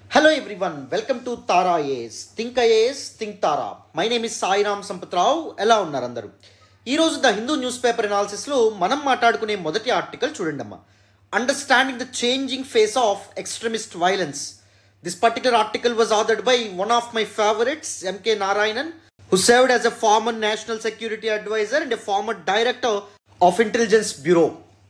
Hello everyone, welcome to Tara IAS. Think IAS, think Tara. My name is Sairam Sampath Rao ఎలా ఉన్నారు అందరూ ఈరోజు the Hindu news paper అనాలిసిస్లో మనం మాట్లాడుకునే మొదటి ఆర్టికల్ చూడండి అమ్మా understanding the changing face of extremist violence this particular article was authored by one of my favourites M K Narayanan who served as a former national security advisor and a former director of intelligence bureau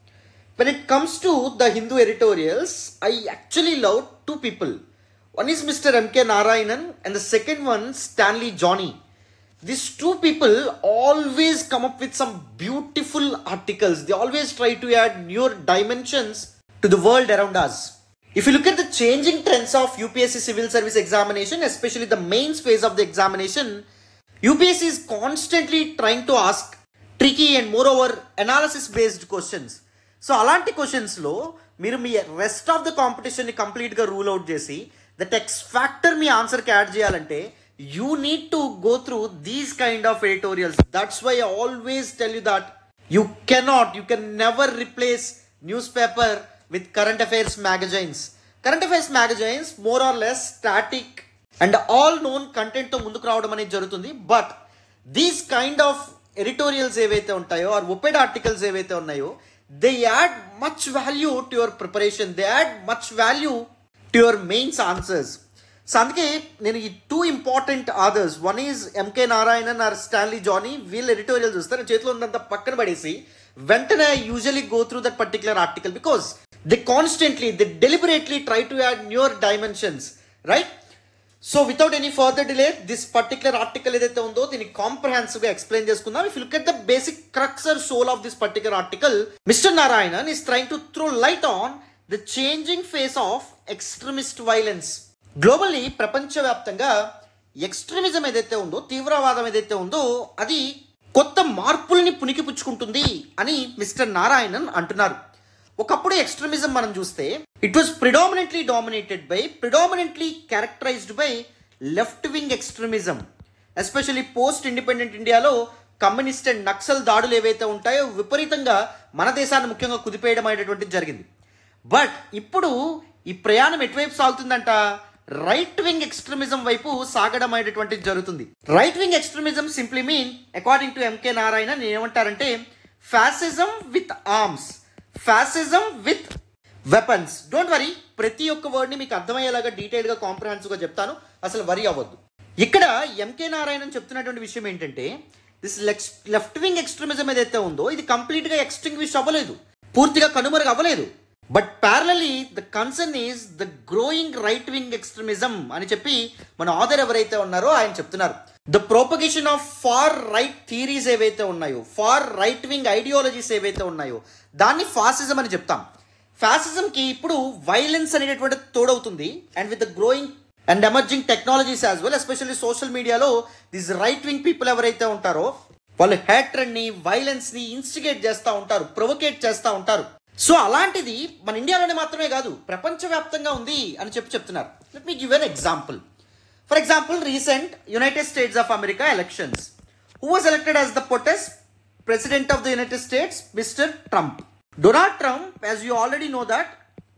when it comes to the Hindu editorials, I actually love two people. One is Mr. M.K. Narayanan, and the second one, Stanley Johnny. These two people always come up with some beautiful articles. They always try to add newer dimensions to the world around us. If you look at the changing trends of UPSC civil service examination, especially the mains phase of the examination, UPSC is constantly trying to ask tricky and moreover analysis based questions. So అలాంటి క్వశ్చన్స్లో మీరు మీ rest of the కాంపిటీషన్ని కంప్లీట్గా rule out చేసి that X factor మీ ఆన్సర్కి add చేయాలంటే you need to go through these kind of editorials that's why always tell you that you cannot you can never replace news paper with current affairs magazines current affairs magazines more or less static and all known కంటెంట్తో ముందుకు రావడం అనేది జరుగుతుంది but these kind of editorials ఏవైతే ఉంటాయో or oped articles ఏవైతే ఉన్నాయో they add much value to your preparation they add much value to your mains answers so అందుకే నేను ఈ two important authors one is M K Narayanan or Stanly Johny వీళ్ళ ఎడిటోరియల్ చూస్తారు చేతిలో ఉన్నంత పక్కన పడేసి వెంటనే usually go through that particular article because they constantly they deliberately try to add newer dimensions right so without any further delay this particular article ఏదైతే ఉందో దీన్ని కాంప్రహెన్సివ్ గా ఎక్స్ప్లెయిన్ చేసుకుందాం if look at the basic crux or soul of this particular article mister Narayanan is trying to throw light on the changing face of extremist violence globally ప్రపంచవ్యాప్తంగా extremism ఏదైతే ఉందో తీవ్రవాదం ఏదైతే ఉందో అది కొత్త మార్పుల్ని పుణికిపుచ్చుకుంటుంది అని మిస్టర్ నారాయణన్ అంటున్నారు ఒకప్పుడు ఎక్స్ట్రీమిజం మనం చూస్తే it was predominantly dominated by predominantly characterized by left wing extremism especially post independent ఇండియాలో కమ్యూనిస్ట్ అండ్ నక్సల్ దాడులు ఏవైతే ఉంటాయో విపరీతంగా మన దేశాన్ని ముఖ్యంగా కుదిపేయడం అనేటువంటిది జరిగింది బట్ ఇప్పుడు ఈ ప్రయాణం ఎటువైపు సాగుతుందంట రైట్ వింగ్ ఎక్స్ట్రీమిజం వైపు సాగడం అనేటువంటిది జరుగుతుంది right wing extremism simply mean according to M K Narayana నేను ఏమంటారంటే fascism with arms fascism with weapons don't worry ప్రతి ఒక్క వర్డ్ని మీకు అర్థమయ్యేలాగా డీటెయిల్గా కాంప్రహెన్సివ్గా చెప్తాను అసలు వరి అవ్వద్దు ఇక్కడ ఎంకే నారాయణన్ చెప్తున్నటువంటి విషయం ఏంటంటే దిస్ లెఫ్ట్ వింగ్ ఎక్స్ట్రీమిజం ఏదైతే ఉందో ఇది కంప్లీట్గా ఎక్స్టింగ్విష్ అవ్వలేదు పూర్తిగా కనుమరుగు అవ్వలేదు but parallely the concern is the growing right wing extremism అని చెప్పి మన ఆథర్ ఎవరైతే ఉన్నారో ఆయన చెప్తున్నారు the propagation of far right theories ఏవైతే ఉన్నాయో ఫార్ రైట్ వింగ్ ఐడియాలజీస్ ఏవైతే ఉన్నాయో దాన్ని ఫాసిజం అని చెప్తాం ఫ్యాసిజంకి ఇప్పుడు వైలెన్స్ అనేటటువంటి తోడవుతుంది and with the growing and emerging technologies as well especially social మీడియాలో దిస్ రైట్ వింగ్ పీపుల్ ఎవరైతే ఉంటారో వాళ్ళు హ్యాట్రెడ్ని వైలెన్స్ని ఇన్స్టిగేట్ చేస్తూ ఉంటారు ప్రొవోకేట్ చేస్తూ ఉంటారు సో అలాంటిది మన ఇండియాలోనే మాత్రమే కాదు ప్రపంచవ్యాప్తంగా ఉంది అని చెప్పి చెప్తున్నారు let me give an example for example recent United States of America elections who was elected as the potus president of the United States mister Trump Donald Trump as you already know that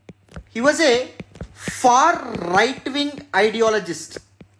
he was a far right wing ideologist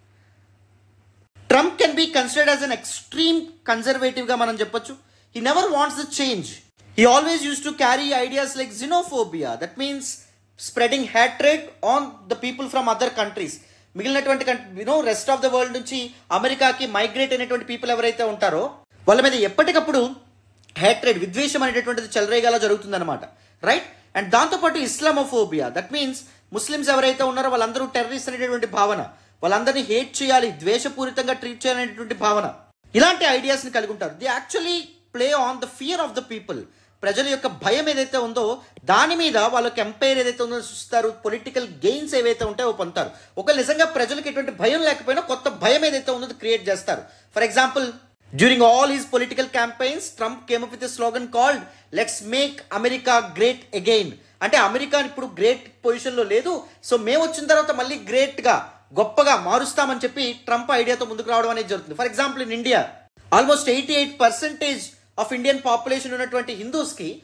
Trump can be considered as an extreme కన్జర్వేటివ్గా మనం చెప్పొచ్చు he never wants the change he always uses to carry ideas like xenophobia that means spreading హ్యాట్రేడ్ on the people from other countries మిగిలినటువంటి you know rest of the world నుంచి అమెరికాకి migrate అయినటువంటి people ఎవరైతే ఉంటారో వాళ్ళ మీద ఎప్పటికప్పుడు హ్యాట్రేడ్ విద్వేషం అనేటటువంటిది చెలరేగాలా జరుగుతుందన్నమాట రైట్ అండ్ దాంతోపాటు ఇస్లామోఫోబియా దట్ మీన్స్ ముస్లిమ్స్ ఎవరైతే ఉన్నారో వాళ్ళందరూ టెర్రరిస్ట్ అనేటటువంటి భావన వాళ్ళందరినీ హేట్ చేయాలి ద్వేషపూరితంగా ట్రీట్ చేయాలనేటువంటి భావన ఇలాంటి ఐడియాస్ని కలిగి ఉంటారు they actually play on the fear of the people ప్రజల యొక్క భయం ఏదైతే ఉందో దాని మీద వాళ్ళకి ఎంపైర్ ఏదైతే ఉందో చూస్తారు పొలిటికల్ గెయిన్స్ ఏవైతే ఉంటాయో పొందుతారు ఒక నిజంగా ప్రజలకు ఎటువంటి భయం లేకపోయినా కొత్త భయం ఏదైతే ఉందో క్రియేట్ చేస్తారు for example during all his political campaigns Trump came up with slogan called let's make America great again అంటే అమెరికా ఇప్పుడు గ్రేట్ పొజిషన్లో లేదు సో మేము వచ్చిన తర్వాత మళ్ళీ గ్రేట్గా గొప్పగా మారుస్తామని చెప్పి ట్రంప్ ఐడియాతో ముందుకు రావడం అనేది జరుగుతుంది for example in India almost eighty eight percentage of Indian population ఉన్నటువంటి హిందూస్కి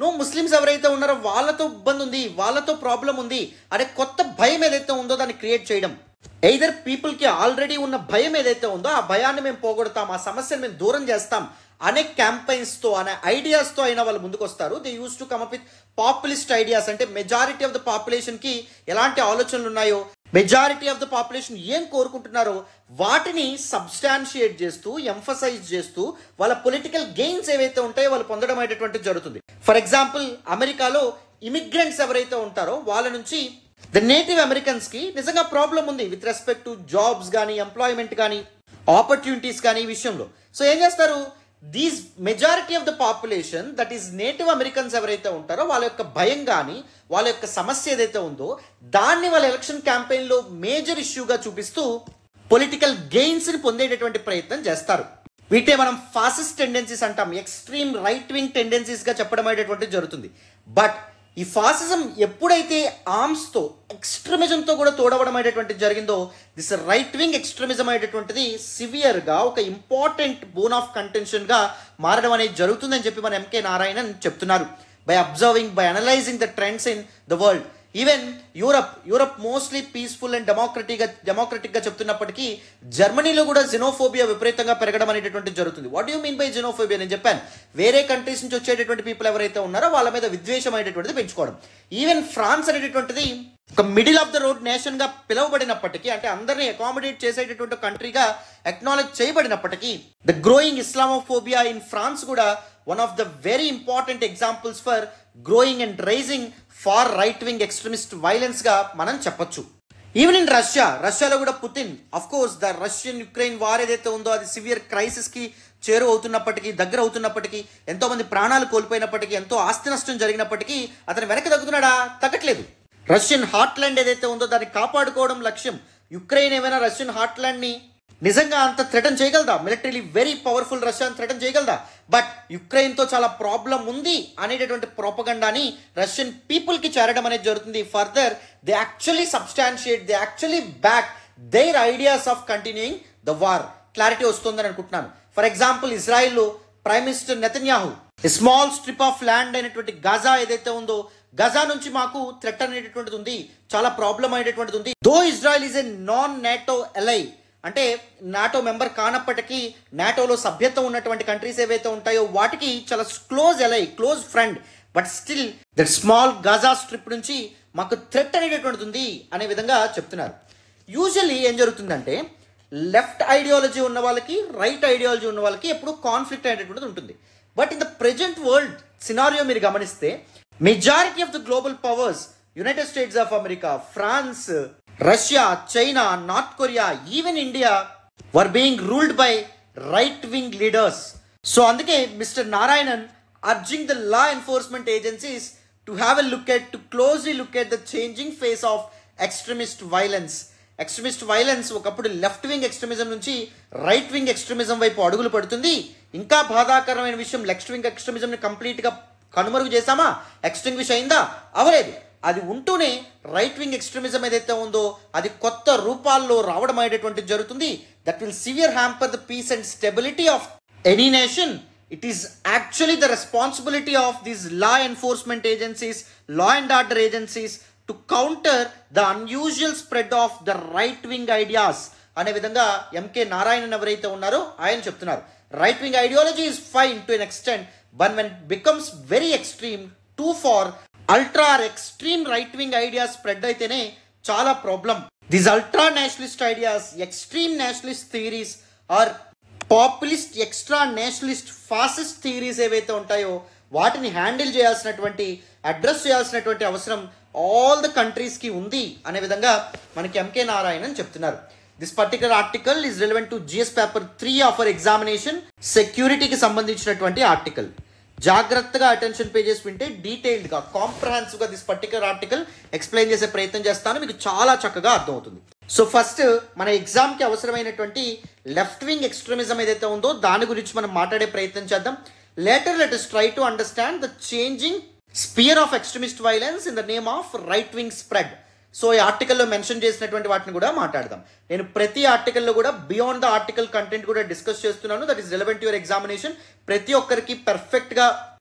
నో ముస్లిమ్స్ ఎవరైతే ఉన్నారో వాళ్ళతో ఇబ్బంది ఉంది వాళ్ళతో ప్రాబ్లం ఉంది అనే కొత్త భయం ఏదైతే ఉందో దాన్ని క్రియేట్ చేయడం ఎయిదర్ పీపుల్కి ఆల్రెడీ ఉన్న భయం ఏదైతే ఉందో ఆ భయాన్ని మేము పోగొడతాం ఆ సమస్యను మేము దూరం చేస్తాం అనే క్యాంపెయిన్స్తో అనే ఐడియాస్తో అయినా వాళ్ళు ముందుకు వస్తారు they uses to come up with populist ideas అంటే మెజారిటీ ఆఫ్ ద పాపులేషన్కి ఎలాంటి ఆలోచనలు ఉన్నాయో మెజారిటీ ఆఫ్ ద పాపులేషన్ ఏం కోరుకుంటున్నారో వాటిని సబ్స్టాన్షియేట్ చేస్తూ ఎంఫసైజ్ చేస్తూ వాళ్ళ పొలిటికల్ గెయిన్స్ ఏవైతే ఉంటాయో వాళ్ళు పొందడం అనేటటువంటిది జరుగుతుంది ఫర్ ఎగ్జాంపుల్ అమెరికాలో ఇమిగ్రెంట్స్ ఎవరైతే ఉంటారో వాళ్ళ నుంచి ద నేటివ్ అమెరికన్స్ కి నిజంగా ప్రాబ్లం ఉంది విత్ రెస్పెక్ట్ టు జాబ్స్ కానీ ఎంప్లాయ్మెంట్ కానీ ఆపర్చునిటీస్ కానీ ఈ విషయంలో సో ఏం చేస్తారు these majority of the population that is native Americans ఎవరైతే ఉంటారో వాళ్ళ యొక్క భయం కానీ వాళ్ళ యొక్క సమస్య ఏదైతే ఉందో దాన్ని వాళ్ళ ఎలక్షన్ క్యాంపెయిన్లో మేజర్ ఇష్యూగా చూపిస్తూ పొలిటికల్ గెయిన్స్ని పొందేటటువంటి ప్రయత్నం చేస్తారు వీటే మనం ఫాసిస్ట్ టెండెన్సీస్ అంటాం ఎక్స్ట్రీమ్ రైట్ వింగ్ టెండెన్సీస్గా చెప్పడం అనేటటువంటిది జరుగుతుంది బట్ ఈ ఫాసిజం ఎప్పుడైతే ఆర్మ్స్తో ఎక్స్ట్రీమిజంతో కూడా తోడవడం అనేటటువంటిది జరిగిందో దిస్ రైట్ వింగ్ ఎక్స్ట్రీమిజం అనేటటువంటిది సివియర్గా ఒక ఇంపార్టెంట్ బోన్ ఆఫ్ కంటెన్షన్గా మారడం అనేది జరుగుతుందని చెప్పి మన ఎంకే నారాయణన్ చెప్తున్నారు by observing by analyzing the trends in the world even Europe Europe mostly peaceful and డెమోక్రటిక్గా డెమోక్రటిక్గా చెప్తున్నప్పటికీ జర్మనీలో కూడా జినోఫోబియా విపరీతంగా పెరగడం అనేటటువంటి జరుగుతుంది what you mean by xenophobia నేను చెప్పాను వేరే కంట్రీస్ నుంచి వచ్చేటటువంటి పీపుల్ ఎవరైతే ఉన్నారో వాళ్ళ మీద విద్వేషం అనేటటువంటిది పెంచుకోవడం ఈవెన్ ఫ్రాన్స్ అనేటటువంటిది ఒక middle of the road nation గా పిలువబడినప్పటికీ అంటే అందరినీ అకామిడేట్ చేసేటటువంటి కంట్రీగా అక్నాలెడ్జ్ చేయబడినప్పటికీ the growing Islamophobia in France కూడా one of the very important examples for growing and rising far right wing extremist violence గా మనం చెప్పొచ్చు ఈవెన్ ఇన్ రష్యా రష్యాలో కూడా Putin of course the Russian Ukraine war ఏదైతే ఉందో అది సివియర్ క్రైసిస్ కి చేరు అవుతున్నప్పటికీ దగ్గర అవుతున్నప్పటికీ ఎంతో మంది ప్రాణాలు కోల్పోయినప్పటికీ ఎంతో ఆస్తి నష్టం జరిగినప్పటికీ అతను వెనక్కి తగ్గుతున్నాడా తగ్గట్లేదు రష్యన్ హార్ట్లాండ్ ఏదైతే ఉందో దాన్ని కాపాడుకోవడం లక్ష్యం యుక్రెయిన్ ఏమైనా రష్యన్ హార్ట్లాండ్ ని నిజంగా అంత థ్రెటన్ చేయగలదా మిలిటరీలీ వెరీ పవర్ఫుల్ రష్యాని థ్రెటన్ చేయగలదా బట్ యుక్రెయిన్తో చాలా ప్రాబ్లం ఉంది అనేటటువంటి ప్రోపగండాని రష్యన్ పీపుల్కి చేరడం అనేది జరుగుతుంది further they actually substantiate they actually back their ideas of continuing the war clarity వస్తుందని అనుకుంటున్నాను ఫర్ ఎగ్జాంపుల్ ఇజ్రాయిల్లో prime minister Netanyahu small strip of land అయినటువంటి గజా ఏదైతే ఉందో గజా నుంచి మాకు థ్రెట్ అనేటటువంటిది ఉంది చాలా ప్రాబ్లం అయినటువంటిది ఉంది though Israel is a non NATO ally అంటే నాటో మెంబర్ కానప్పటికీ నాటోలో సభ్యత్వం ఉన్నటువంటి కంట్రీస్ ఏవైతే ఉంటాయో వాటికి చాలా close ally close friend but still that small Gaza strip నుంచి మాకు థ్రెట్ అనేటటువంటిది ఉంది అనే విధంగా చెప్తున్నారు యూజువల్లీ ఏం జరుగుతుందంటే లెఫ్ట్ ఐడియాలజీ ఉన్న వాళ్ళకి రైట్ ఐడియాలజీ ఉన్న వాళ్ళకి ఎప్పుడు కాన్ఫ్లిక్ట్ అనేటటువంటిది ఉంటుంది but in the present world scenario మీరు గమనిస్తే majority of the global powers United States of America France Russia China North Korea even India were being ruled by right wing leaders so అందుకే Mister Narayanan urging the law enforcement agencies to have a look at to closely look at the changing face of extremist violence extremist violence ఒకప్పుడు left wing extremism నుంచి right wing extremism వైపు అడుగులు పడుతుంది ఇంకా బాధాకరమైన విషయం left wing ఎక్స్ట్రీమిజంని కంప్లీట్గా కనుమరుగు చేశామా ఎక్స్టింగ్విష్ అయిందా అవలేదు అది ఉంటూనే రైట్ వింగ్ ఎక్స్ట్రీమిజం ఏదైతే ఉందో అది కొత్త రూపాల్లో రావడం అనేటటువంటిది జరుగుతుంది that will severe hamper the peace and stability of any nation it is actually the responsibility of these law enforcement agencies law and order agencies to counter the unusual spread of the right wing ideas అనే విధంగా M K Narayanan ఎవరైతే ఉన్నారో ఆయన చెప్తున్నారు right wing ideology is fine to an extent but when becomes very extreme too far ultra extreme right wing ideas spread అయితేనే చాలా problem these ultra nationalist ideas extreme nationalist theories or populist extra nationalist fascist theories ఏవైతే ఉంటాయో వాటిని handle చేయాల్సినటువంటి address చేయాల్సినటువంటి అవసరం all the కంట్రీస్కి ఉంది అనే విధంగా మనకి ఎంకే నారాయణన్ చెప్తున్నారు this particular article is relevant to G S paper three of our examination సెక్యూరిటీకి సంబంధించినటువంటి ఆర్టికల్ జాగ్రత్తగా అటెన్షన్ పేజెస్ వింటే డీటెయిల్డ్గా కాంప్రహెన్సివ్గా దిస్ పర్టికులర్ ఆర్టికల్ ఎక్స్ప్లెయిన్ చేసే ప్రయత్నం చేస్తాను మీకు చాలా చక్కగా అర్థమవుతుంది సో ఫస్ట్ మన ఎగ్జామ్కి అవసరమైనటువంటి లెఫ్ట్ వింగ్ ఎక్స్ట్రీమిజం ఏదైతే ఉందో దాని గురించి మనం మాట్లాడే ప్రయత్నం చేద్దాం later let us try to understand the changing sphere of extremist violence in the name of right wing spread so ఈ ఆర్టికల్లో మెన్షన్ చేసినటువంటి వాటిని కూడా మాట్లాడదాం నేను ప్రతి ఆర్టికల్లో కూడా బియాండ్ ద ఆర్టికల్ కంటెంట్ కూడా డిస్కస్ చేస్తున్నాను that is relevant your examination ప్రతి ఒక్కరికి పర్ఫెక్ట్గా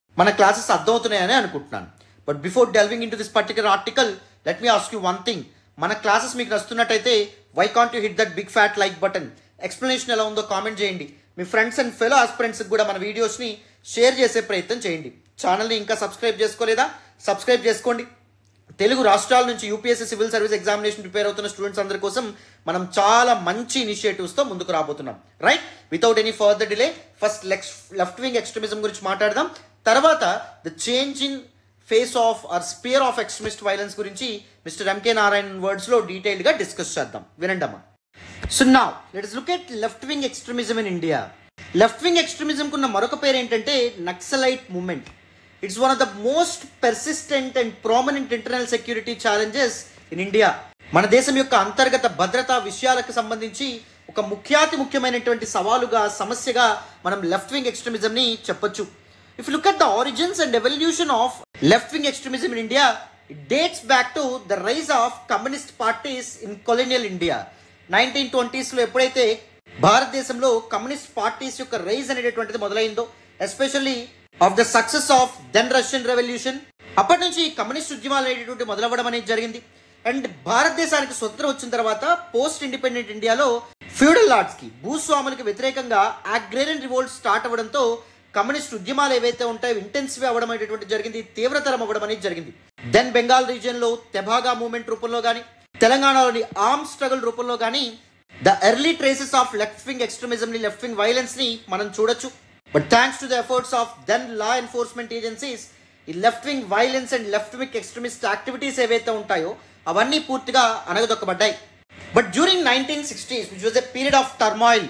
మన క్లాసెస్ అర్థమవుతున్నాయని అనుకుంటున్నాను but before delving into this particular article let me ask you one thing మన క్లాసెస్ మీకు నచ్చుతున్నట్టయితే why can't you hit that big fat like button explanation ఎలా ఉందో కామెంట్ చేయండి మీ ఫ్రెండ్స్ అండ్ ఫెలో ఆస్పిరెంట్స్కి కూడా మన వీడియోస్ని షేర్ చేసే ప్రయత్నం చేయండి ఛానల్ని ఇంకా సబ్స్క్రైబ్ చేసుకోలేదా సబ్స్క్రైబ్ చేసుకోండి తెలుగు రాష్ట్రాల నుంచి UPSC civil service examination prepare అవుతున్న స్టూడెంట్స్ అందరి కోసం మనం చాలా మంచి ఇనిషియేటివ్స్తో ముందుకు రాబోతున్నాం right without any further delay first left wing extremism గురించి మాట్లాడదాం తర్వాత the change in face of or sphere of extremist violence గురించి మిస్టర్ ఎంకే నారాయణ్ వర్డ్స్లో డీటెయిల్డ్గా డిస్కస్ చేద్దాం వినండి అమ్మా సో నా let's look at left wing extremism in India left wing ఎక్స్ట్రీమిజంకు ఉన్న మరొక పేరు ఏంటంటే Naxalite moment it's one of the most persistent and prominent internal security challenges in India మన దేశం యొక్క అంతర్గత భద్రతా విషయాలకు సంబంధించి ఒక ముఖ్యాతి ముఖ్యమైనటువంటి సవాలుగా సమస్యగా మనం లెఫ్ట్ వింగ్ ఎక్స్ట్రీమిజంని చెప్పొచ్చు if look at the origins and evolution of left wing extremism in India it dates back to the rise of communist parties in colonial India nineteen ట్వంటీస్లో ఎప్పుడైతే భారతదేశంలో కమ్యూనిస్ట్ పార్టీస్ యొక్క రైజ్ అనేటటువంటిది మొదలైందో especially of the success of then Russian revolution అప్పటి నుంచి communist ఉద్యమాలు అనేటటువంటి మొదలవ్వడం అనేది జరిగింది అండ్ భారతదేశానికి స్వతంత్రం వచ్చిన తర్వాత పోస్ట్ ఇండిపెండెంట్ ఇండియాలో ఫ్యూడల్ లార్డ్స్ కి భూస్వాములకు వ్యతిరేకంగా అగ్రేరియన్ రివోల్ట్ స్టార్ట్ అవ్వడంతో కమ్యూనిస్ట్ ఉద్యమాలు ఏవైతే ఉంటాయో ఇంటెన్సివ్ అవ్వడం అనేటువంటి జరిగింది తీవ్రతరం అవ్వడం అనేది జరిగింది దెన్ బెంగాల్ రీజియన్ లో తెభాగా మూవ్మెంట్ రూపంలో కానీ తెలంగాణలోని ఆర్మ్ స్ట్రగుల్ రూపంలో కానీ the early traces of left wing extremism ని లెఫ్ట్ వింగ్ వైలెన్స్ ని మనం చూడొచ్చు but thanks to the efforts of then law enforcement agencies ఈ left wing violence and left wing extremist activities ఏవైతే ఉంటాయో అవన్నీ పూర్తిగా అనగదొక్కబడ్డాయి but during nineteen sixties which was a period of turmoil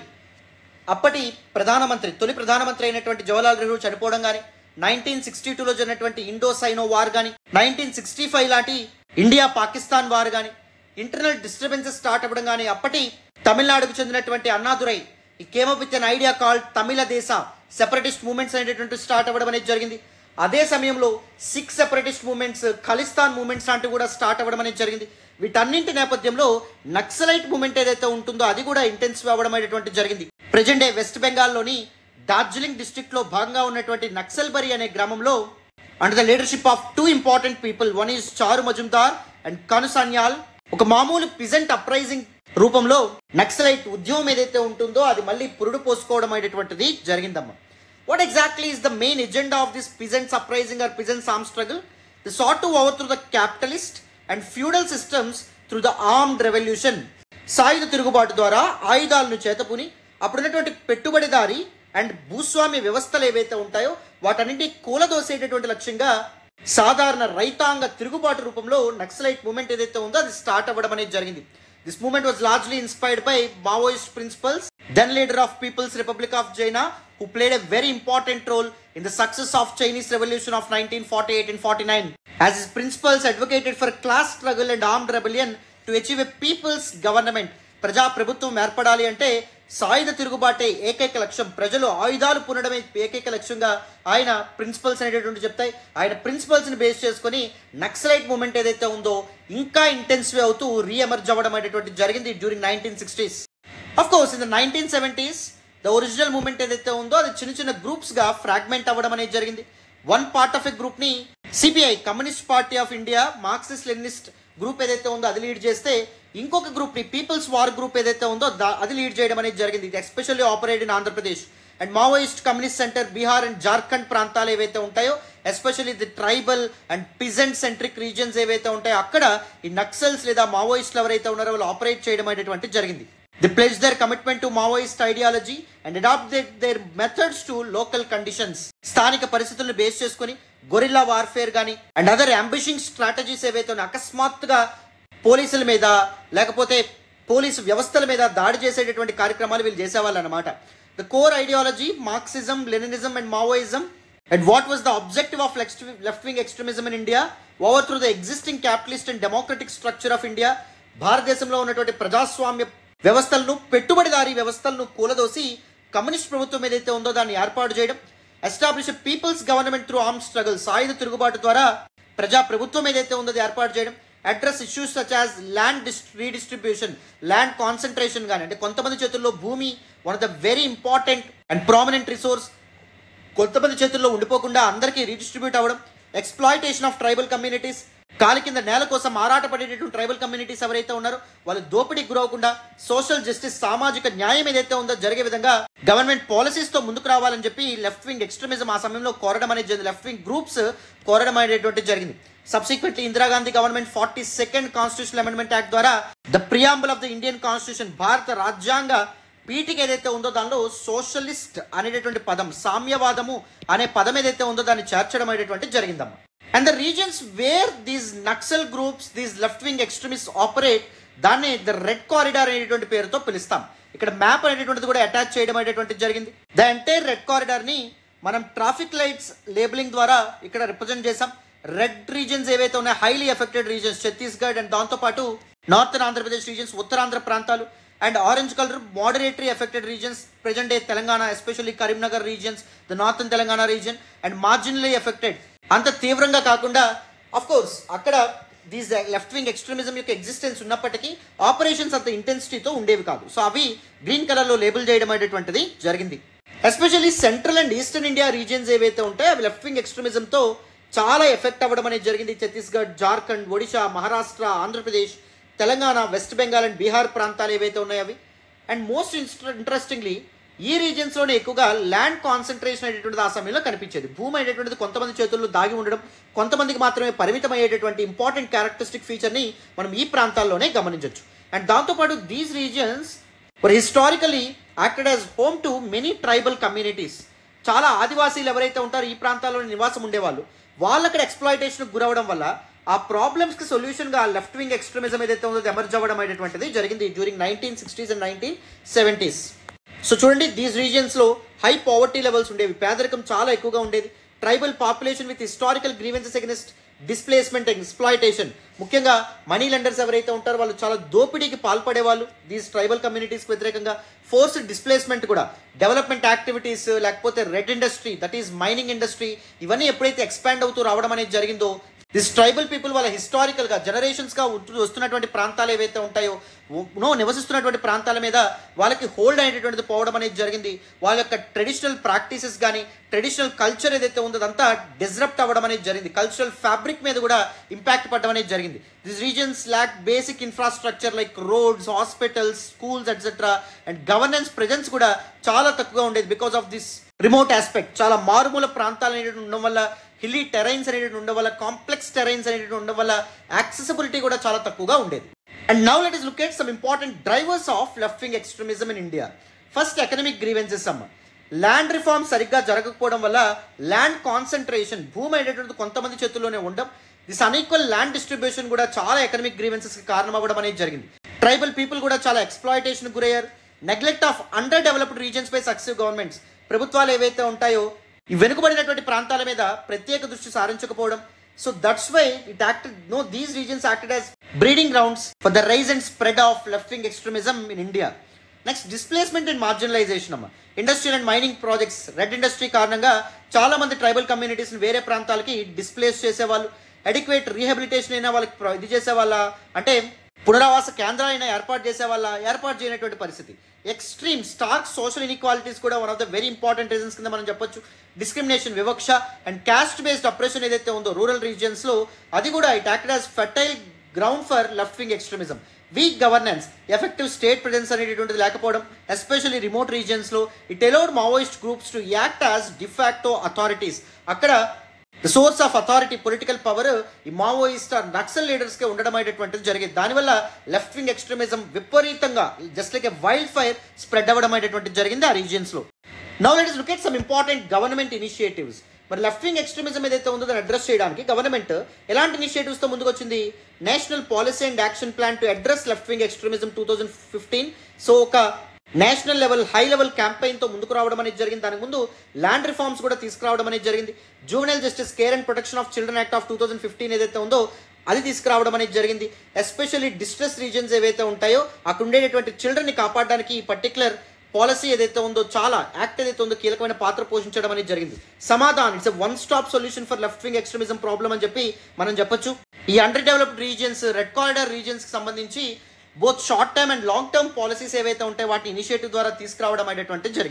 అప్పటి ప్రధానమంత్రి తొలి ప్రధానమంత్రి అయినటువంటి జవహర్లాల్ నెహ్రూ చనిపోవడం కానీ నైన్టీన్ సిక్స్టీ టూలో జరిగినటువంటి ఇండో సైనో వార్ కానీ నైన్టీన్ సిక్స్టీ ఫైవ్ లాంటి ఇండియా పాకిస్తాన్ వార్ కానీ ఇంటర్నల్ డిస్టర్బెన్సెస్ స్టార్ట్ అవ్వడం కానీ అప్పటి తమిళనాడుకు చెందినటువంటి అన్నాదురై ఈ came with an idea called Tamil Desa separatist movements అనేటటువంటి స్టార్ట్ అవ్వడం అనేది జరిగింది అదే సమయంలో Sikh separatist movements Khalistan movements లాంటివి కూడా స్టార్ట్ అవ్వడం అనేది జరిగింది వీటన్నింటి నేపథ్యంలో నక్సలైట్ మూవ్మెంట్ ఏదైతే ఉంటుందో అది కూడా ఇంటెన్సివ్ అవ్వడం అనేటువంటి జరిగింది ప్రజెంట్ డే వెస్ట్ బెంగాల్లోని డార్జిలింగ్ డిస్ట్రిక్ట్ లో భాగంగా ఉన్నటువంటి నక్సల్బరి అనే గ్రామంలో under the leadership of two important people one is Charu Majumdar and కనుసాన్యాల్ ఒక మామూలు పిజెంట్ అప్రైజింగ్ రూపంలో నక్సలైట్ ఉద్యమం ఏదైతే ఉంటుందో అది మళ్ళీ పురుడు పోసుకోవడం అనేటువంటిది జరిగిందమ్మా what exactly is the main agenda of this peasants uprising or peasants arm struggle they sought to overthrow the capitalist and feudal systems through the armed revolution సాయుధ తిరుగుబాటు ద్వారా ఆయుధాలను చేతపుని అప్పుడున్నటువంటి పెట్టుబడిదారి అండ్ భూస్వామ్య వ్యవస్థలు ఏవైతే ఉంటాయో వాటన్నింటి కూలదోసేటటువంటి లక్ష్యంగా సాధారణ రైతాంగ తిరుగుబాటు రూపంలో నక్సలైట్ మూమెంట్ ఏదైతే ఉందో అది స్టార్ట్ అవ్వడం అనేది జరిగింది this movement was largely inspired by Maoist principles then leader of People's Republic of China who played a very important role in the success of Chinese Revolution of 1948 and 49, as his principles advocated for class struggle and armed rebellion to achieve a people's government. ప్రజా ప్రభుత్వం ఏర్పడాలి అంటే సాయుధ తిరుగుబాటే ఏకైక లక్ష్యం ప్రజలు ఆయుధాలు పునడమే ఏకైక లక్ష్యంగా ఆయన ప్రిన్సిపల్స్ అనేటటువంటి చెప్తాయి ఆయన ప్రిన్సిపల్స్ని బేస్ చేసుకొని నక్సలైట్ మూమెంట్ ఏదైతే ఉందో ఇంకా ఇంటెన్సివ్ అవుతూ రీఎమర్జ్ అవ్వడం అనేటువంటి జరిగింది during nineteen sixties of course in the nineteen seventies the original movement ఏదైతే ఉందో అది చిన్న చిన్న గ్రూప్స్ గా ఫ్రాగ్మెంట్ అవ్వడం అనేది జరిగింది one part of a group ని CPI Communist Party of India Marxist Leninist group ఏదైతే ఉందో అది లీడ్ చేస్తే ఇంకొక గ్రూప్ ని పీపుల్స్ వార్ గ్రూప్ ఏదైతే ఉందో దా- అది లీడ్ చేయడం అనేది జరిగింది ఇది especially operate in Andhra Pradesh and Maoist communist centre Bihar and Jharkhand ప్రాంతాలు ఏవైతే ఉంటాయో especially the tribal and peasant centric regions ఏవైతే ఉంటాయో అక్కడ ఈ నక్సల్స్ లేదా మావోయిస్టులు ఎవరైతే ఉన్నారో వాళ్ళు ఆపరేట్ చేయడం అనేటువంటి జరిగింది they place their commitment to Maoist ideology and adapt their methods to local conditions స్థానిక పరిస్థితులను బేస్ చేసుకొని గొరిల్లా వార్ఫేర్ కానీ అండ్ అదర్ అంబిషింగ్ స్ట్రాటజీస్ ఏవైతే ఉన్నాయో అకస్మాత్తుగా పోలీసుల మీద లేకపోతే పోలీసు వ్యవస్థల మీద దాడి చేసేటటువంటి కార్యక్రమాలు వీళ్ళు చేసేవాళ్ళు అనమాట the core ideology Marxism Leninism and Maoism and what was the objective of left wing extremism in India overthrow the existing capitalist and democratic structure of India భారతదేశంలో ఉన్నటువంటి ప్రజాస్వామ్య వ్యవస్థలను పెట్టుబడిదారీ వ్యవస్థలను కూలదోసి కమ్యూనిస్ట్ ప్రభుత్వం ఏదైతే ఉందో దాన్ని ఏర్పాటు చేయడం establish people's government through arm struggle సాయుధ తిరుగుబాటు ద్వారా ప్రజా ప్రభుత్వం ఏదైతే ఉందో అది ఏర్పాటు చేయడం address issues such as land redistribution land concentration కానీ అంటే కొంతమంది చేతుల్లో భూమి one of the very important and prominent resource కొంతమంది చేతుల్లో ఉండిపోకుండా అందరికీ రీడిస్ట్రిబ్యూట్ అవ్వడం ఎక్స్ప్లాయిటేషన్ ఆఫ్ ట్రైబల్ కమ్యూనిటీస్ కాలి కింద నేల కోసం ఆరాటపడేటటువంటి ట్రైబల్ కమ్యూనిటీస్ ఎవరైతే ఉన్నారో వాళ్ళు దోపిడీకి గురవకుండా సోషల్ జస్టిస్ సామాజిక న్యాయం ఏదైతే ఉందో జరిగే విధంగా గవర్నమెంట్ పాలసీస్ తో ముందుకు రావాలని చెప్పి లెఫ్ట్ వింగ్ ఎక్స్ట్రీమిజం ఆ సమయంలో కోరడం అనేది జరిగింది లెఫ్ట్ వింగ్ గ్రూప్స్ కోరడం అనేటువంటి జరిగింది subsequently Indira Gandhi government forty second constitution amendment act ద్వారా the preamble of the Indian constitution భారత రాజ్యాంగ పీఠిక ఏదైతే ఉందో దానిలో సోషలిస్ట్ అనేటటువంటి పదం సామ్యవాదము అనే పదం ఏదైతే ఉందో దాన్ని చేర్చడం అనేటువంటి జరిగిందమ్మా and the reasons where these Naxal groups these left wing extremist operate దాన్ని ద రెడ్ కారిడార్ అనేటువంటి పేరుతో పిలుస్తాం ఇక్కడ మ్యాప్ అనేటువంటిది కూడా అటాచ్ చేయడం అనేటువంటిది జరిగింది ద ఎంటైర్ రెడ్ కారిడార్ ని మనం ట్రాఫిక్ లైట్స్ లేబులింగ్ ద్వారా ఇక్కడ రిప్రజెంట్ చేసాం రెడ్ రీజన్స్ ఏవైతే ఉన్నాయో highly affected regions Chhattisgarh and దాంతోపాటు నార్థన్ ఆంధ్రప్రదేశ్ రీజన్స్ ఉత్తరాంధ్ర ప్రాంతాలు and orange colour moderately affected regions present day Telangana especially Karimnagar regions the northern Telangana region and marginally affected అంత తీవ్రంగా కాకుండా అఫ్ కోర్స్ అక్కడ దీస్ లెఫ్ట్ వింగ్ ఎక్స్ట్రీమిజం యొక్క ఎగ్జిస్టెన్స్ ఉన్నప్పటికీ ఆపరేషన్స్ అంత ఇంటెన్సిటీతో ఉండేవి కాదు సో అవి గ్రీన్ కలర్లో లేబుల్ చేయడం అనేటువంటిది జరిగింది especially central and eastern India regions ఏవైతే ఉంటాయో అవి లెఫ్ట్ వింగ్ ఎక్స్ట్రీమిజంతో చాలా ఎఫెక్ట్ అవ్వడం అనేది జరిగింది ఛత్తీస్గఢ్ జార్ఖండ్ ఒడిశా మహారాష్ట్ర ఆంధ్రప్రదేశ్ తెలంగాణ వెస్ట్ బెంగాల్ అండ్ బీహార్ ప్రాంతాలు ఏవైతే ఉన్నాయో అవి అండ్ మోస్ట్ ఇంట్రెస్టింగ్లీ ఈ రీజియన్స్లోనే ఎక్కువగా ల్యాండ్ కాన్సన్ట్రేషన్ అనేటువంటిది ఆ సమయంలో కనిపించేది భూమి అనేటువంటిది కొంతమంది చేతుల్లో దాగి ఉండడం కొంతమందికి మాత్రమే పరిమితం అయ్యేటటువంటి ఇంపార్టెంట్ క్యారెక్టరిస్టిక్ ఫీచర్ని మనం ఈ ప్రాంతాల్లోనే గమనించవచ్చు అండ్ దాంతోపాటు these regions historically acted as home to many tribal communities చాలా ఆదివాసీలు ఎవరైతే ఉంటారో ఈ ప్రాంతాల్లో నివాసం ఉండేవాళ్ళు వాళ్ళు అక్కడ ఎక్స్ప్లాయిటేషన్కి గురవడం వల్ల ఆ ప్రాబ్లమ్స్కి సొల్యూషన్గా లెఫ్ట్ వింగ్ ఎక్స్ట్రీమిజం ఏదైతే ఉందో ఎమర్జ్ అవ్వడం అనేటువంటిది జరిగింది during nineteen sixties and nineteen seventies so చూడండి దీస్ రీజియన్స్లో హై పావర్టీ లెవెల్స్ ఉండేవి పేదరికం చాలా ఎక్కువగా ఉండేది tribal population with historical grievances against displacement exploitation ముఖ్యంగా మనీ లెండర్స్ ఎవరైతే ఉంటారో వాళ్ళు చాలా దోపిడీకి పాల్పడే వాళ్ళు దీస్ ట్రైబల్ కమ్యూనిటీస్కి వ్యతిరేకంగా ఫోర్స్డ్ డిస్ప్లేస్మెంట్ కూడా డెవలప్మెంట్ యాక్టివిటీస్ లేకపోతే red industry that is mining industry ఇవన్నీ ఎప్పుడైతే ఎక్స్పాండ్ అవుతూ రావడం అనేది జరిగిందో దిస్ ట్రైబల్ పీపుల్ వాళ్ళ హిస్టారికల్గా జనరేషన్స్గా వస్తున్నటువంటి ప్రాంతాలు ఏవైతే ఉంటాయో నో నివసిస్తున్నటువంటి ప్రాంతాల మీద వాళ్ళకి హోల్డ్ అనేటటువంటిది పోవడం అనేది జరిగింది వాళ్ళ యొక్క ట్రెడిషనల్ ప్రాక్టీసెస్ కానీ ట్రెడిషనల్ కల్చర్ ఏదైతే ఉందో అదంతా డిస్రప్ట్ అవ్వడం అనేది జరిగింది కల్చరల్ ఫ్యాబ్రిక్ మీద కూడా ఇంపాక్ట్ పడడం అనేది జరిగింది this regions lack basic infrastructure like roads hospitals schools etcetera and governance presence కూడా చాలా తక్కువగా ఉండేది because of this remote aspect చాలా మారుమూల ప్రాంతాలు అనేటువంటి ఉండడం వల్ల హిల్లీ టెరైన్స్ అనేటువంటి ఉండడం వల్ల కాంప్లెక్స్ టెరైన్స్ అనేటువంటి ఉండడం వల్ల యాక్సెసిబిలిటీ కూడా చాలా తక్కువగా ఉండేది and now let us look at some important drivers of left wing extremism in India first economic grievances అమ్మ ల్యాండ్ రిఫార్మ్ సరిగ్గా జరగకపోవడం వల్ల ల్యాండ్ కాన్సన్ట్రేషన్ భూమి అనేటువంటిది కొంతమంది చేతుల్లోనే ఉండడం దిస్ అన్ఈక్వల్ ల్యాండ్ డిస్ట్రిబ్యూషన్ కూడా చాలా ఎకనమిక్ గ్రీవెన్సెస్కి కారణం అవ్వడం అనేది జరిగింది ట్రైబల్ పీపుల్ కూడా చాలా ఎక్స్ప్లాయిటేషన్ గురయ్యారు neglect of underdeveloped regions by successive governments ప్రభుత్వాలు ఏవైతే ఉంటాయో ఈ వెనుకబడినటువంటి ప్రాంతాల మీద ప్రత్యేక దృష్టి సారించకపోవడం so that's why it acted no these regions acted as breeding grounds for the rise and spread of left wing extremism in India next displacement and marginalisation అమ్మ industrial and mining projects red industry కారణంగా చాలా మంది tribal communities వేరే ప్రాంతాలకి displays చేసేవాళ్ళు adequate rehabilitation అయినా వాళ్ళకి ప్ర- ఇది చేసేవాళ్ళ అంటే పునరావాస కేంద్రాలైనా ఏర్పాటు చేసేవాళ్ళ ఏర్పాటు చేయనటువంటి పరిస్థితి ఎక్స్ట్రీమ్ స్టార్క్ సోషల్ ఇన్ఈక్వాలిటీస్ కూడా one of the very important reasons కింద మనం చెప్పొచ్చు డిస్క్రిమినేషన్ వివక్ష అండ్ క్యాస్ట్ బేస్డ్ అప్రెషన్ ఏదైతే ఉందో రూరల్ రీజియన్స్లో అది కూడా it acted as fertile ground for left wing extremism weak governance effective state presence అనేటటువంటిది లేకపోవడం ఎస్పెషల్లీ రిమోట్ రీజియన్స్లో it allowed Maoist groups to act as de facto authorities అక్కడ the source of authority political power ఈ Maoist or Naxal లీడర్స్కే ఉండడం అనేటువంటిది జరిగేది దానివల్ల లెఫ్ట్ వింగ్ ఎక్స్ట్రీమిజం విపరీతంగా just like a wild fire spread అవ్వడం అనేటువంటిది జరిగింది ఆ రీజియన్స్లో now let us look at some important government initiatives మరి లెఫ్ట్ వింగ్ ఎక్స్ట్రీమిజం ఏదైతే ఉందో దాన్ని అడ్రస్ చేయడానికి గవర్నమెంట్ ఎలాంటి ఇనిషియేటివ్స్తో ముందుకు వచ్చింది national policy and action plan to address left wing extremism two thousand fifteen so ఒక నేషనల్ లెవెల్ హై లెవెల్ క్యాంపెయిన్తో ముందుకు రావడం అనేది జరిగింది దానికి ముందు ల్యాండ్ రిఫార్మ్స్ కూడా తీసుకురావడం అనేది జరిగింది juvenile justice care and protection of children act of two thousand fifteen ఏదైతే ఉందో అది తీసుకురావడం అనేది జరిగింది ఎస్పెషల్లీ డిస్ట్రెస్ రీజన్స్ ఏవైతే ఉంటాయో అక్కడ ఉండేటటువంటి చిల్డ్రన్ని కాపాడడానికి ఈ పర్టికులర్ పాలసీ ఏదైతే ఉందో చాలా యాక్ట్ ఏదైతే ఉందో కీలకమైన పాత్ర పోషించడం అనేది జరిగింది Samadhan it's one stop solution for left wing extremism problem అని చెప్పి మనం చెప్పొచ్చు ఈ under developed regions red corridor regions కి సంబంధించి both short term and long term policies ఏవైతే ఉంటాయో వాటిని ఇనిషియేటివ్ ద్వారా తీసుకురావడం అనేటువంటిది జరిగింది